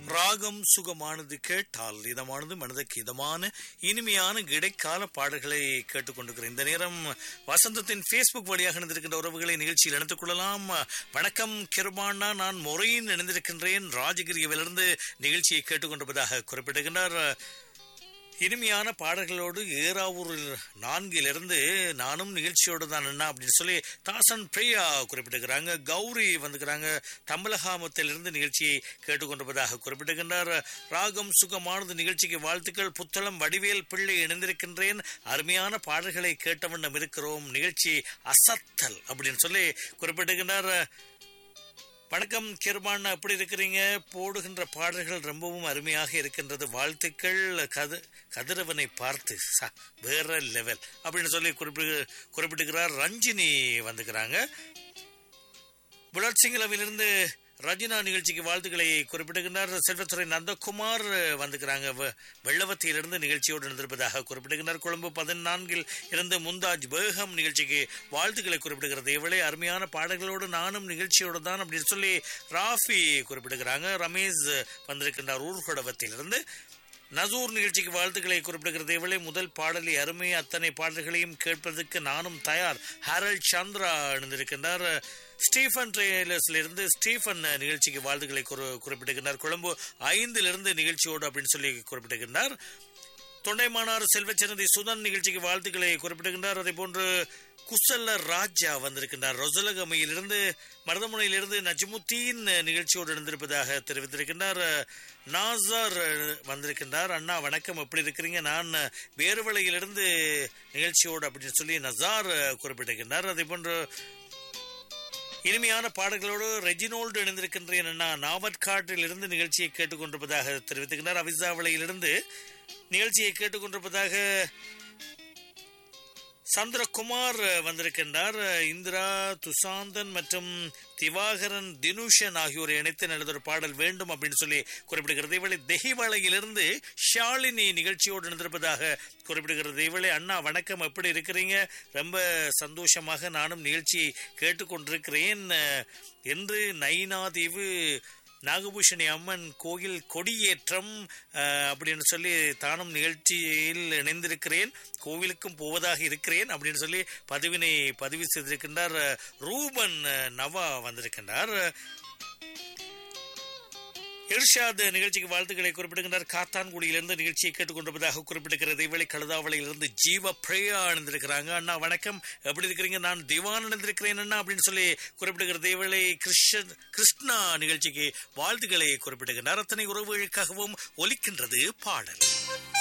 ராகம் சுகமானது கேட்டால் இதமானது மனதுக்கு இதமான இனிமையான இடைக்கால பாடல்களை கேட்டுக்கொண்டிருக்கிற இந்த நேரம் வசந்தத்தின் ஃபேஸ்புக் வழியாக இணைந்திருக்கின்ற உறவுகளை நிகழ்ச்சியில் இணைத்துக் கொள்ளலாம் வணக்கம் கிருபானா நான் முறையின் இணைந்திருக்கின்றேன் ராஜகிரியவிலிருந்து நிகழ்ச்சியை கேட்டுக்கொண்டிருப்பதாக குறிப்பிடுகின்றார் இனிமையான பாடல்களோடு ஏறாவூரில் நான்கிலிருந்து நானும் நிகழ்ச்சியோடு தான் என்ன அப்படின்னு சொல்லி தாசன் பிரியா குறிப்பிட்டிருக்கிறாங்க கௌரி வந்துக்கிறாங்க தம்பலகாமத்திலிருந்து நிகழ்ச்சியை கேட்டுக்கொண்டிருப்பதாக குறிப்பிட்டிருக்கின்றார் ராகம் சுகமானது நிகழ்ச்சிக்கு வாழ்த்துக்கள் புத்தளம் வடிவேல் பிள்ளை இணைந்திருக்கின்றேன் அருமையான பாடல்களை கேட்ட வண்ணம் இருக்கிறோம் நிகழ்ச்சி அசத்தல் அப்படின்னு சொல்லி குறிப்பிட்டிருக்கின்றார் வணக்கம் கிருபான் எப்படி இருக்கிறீங்க போடுகின்ற பாடல்கள் ரொம்பவும் அருமையாக இருக்கின்றது வாழ்த்துக்கள் கது கதிரவனை பார்த்து ச வேற லெவல் அப்படின்னு சொல்லி குறிப்பிட்டு குறிப்பிட்டுக்கிறார் ரஞ்சினி வந்துக்கிறாங்க புலட் சிங்களவிலிருந்து ரஜினா நிகழ்ச்சிக்கு வாழ்த்துக்களை குறிப்பிடுகின்றார் செல்வத்துறை நந்தகுமார் வந்துக்கிறாங்க வெள்ளவத்தியிலிருந்து நிகழ்ச்சியோடு இருந்திருப்பதாக குறிப்பிடுகின்றார் கொழும்பு பதினான்கில் இருந்து முந்தாஜ் பேகம் நிகழ்ச்சிக்கு வாழ்த்துக்களை குறிப்பிடுகிறது இவளே அருமையான பாடல்களோடு நானும் நிகழ்ச்சியோடு தான் அப்படின்னு சொல்லி ராஃபி குறிப்பிடுகிறாங்க ரமேஷ் வந்திருக்கின்றார் ஊர்கொடவத்திலிருந்து நசூர் நிகழ்ச்சிக்கு வாழ்த்துக்களை குறிப்பிடுகிறது இவளே முதல் பாடலை அருமை அத்தனை பாடல்களையும் கேட்பதற்கு நானும் தயார் ஹரல் சந்திரா இணைந்திருக்கின்றார் ஸ்டீஃபன் ட்ரெயிலர்ஸ்ல இருந்து ஸ்டீஃபன் நிகழ்ச்சிக்கு வாழ்த்துக்களை குறிப்பிடுகின்றார் கொழும்பு ஐந்திலிருந்து நிகழ்ச்சியோடு அப்படின்னு சொல்லி குறிப்பிடுகின்றார் தொண்டைமானார் செல்வச்சனதி சுதன் நிகழ்ச்சிக்கு வாழ்த்துக்களை குறிப்பிடுகின்றார் அதே போன்று குசல்ல ராஜா வந்திருக்கின்றார் ரொசலகமையிலிருந்து மருதமுனையிலிருந்து நஜ்முத்தீன் நிகழ்ச்சியோடு இருந்திருப்பதாக தெரிவித்திருக்கின்றார் நாசர் வந்திருக்கின்றார் அண்ணா வணக்கம் எப்படி இருக்கிறீங்க நான் வேறுவலையிலிருந்து நிகழ்ச்சியோடு அப்படின்னு சொல்லி நசார் குறிப்பிட்டிருக்கின்றார் அதே போன்று இனிமையான பாடல்களோடு ரெஜினோல்டு இணைந்திருக்கின்றேன் அண்ணா நாவற்காட்டில் இருந்து நிகழ்ச்சியை கேட்டுக்கொண்டிருப்பதாக தெரிவித்துக்கின்றார் அவிசாவளையிலிருந்து நிகழ்ச்சியை கேட்டுக்கொண்டிருப்பதாக சந்திரகுமார் வந்திருக்கின்றார் இந்திரா துசாந்தன் மற்றும் திவாகரன் தினுஷன் ஆகியோரை இணைத்து நடந்த பாடல் வேண்டும் அப்படின்னு சொல்லி குறிப்பிடுகிறது இவளை தெஹிவளையிலிருந்து ஷாலினி நிகழ்ச்சியோடு நடந்திருப்பதாக குறிப்பிடுகிறது இவளை அண்ணா வணக்கம் எப்படி இருக்கிறீங்க ரொம்ப சந்தோஷமாக நானும் நிகழ்ச்சியை கேட்டுக்கொண்டிருக்கிறேன் என்று நைனாதீவு நாகபூஷணி அம்மன் கோயில் கொடியேற்றம் அப்படின்னு சொல்லி தானும் நிகழ்ச்சியில் இணைந்திருக்கிறேன் கோவிலுக்கும் போவதாக இருக்கிறேன் அப்படின்னு சொல்லி பதிவினை பதிவு செய்திருக்கின்றார் ரூபன் நவா வந்திருக்கின்றார் இர்ஷாத் நிகழ்ச்சிக்கு வாழ்த்துக்களை குறிப்பிடுகின்றார் காத்தான்குடியிலிருந்து நிகழ்ச்சியை கேட்டுக்கொண்டிருப்பதாக குறிப்பிடுகிறது இவளை கழுதாவளையிலிருந்து ஜீவ பிரயா அணிந்திருக்கிறாங்க அண்ணா வணக்கம் எப்படி இருக்கிறீங்க நான் திவான் அணிந்திருக்கிறேன் அண்ணா அப்படின்னு சொல்லி குறிப்பிடுகிறது இவளை கிருஷ்ண கிருஷ்ணா நிகழ்ச்சிக்கு வாழ்த்துக்களை குறிப்பிடுகின்றார் அத்தனை உறவுகளுக்காகவும் ஒலிக்கின்றது பாடல்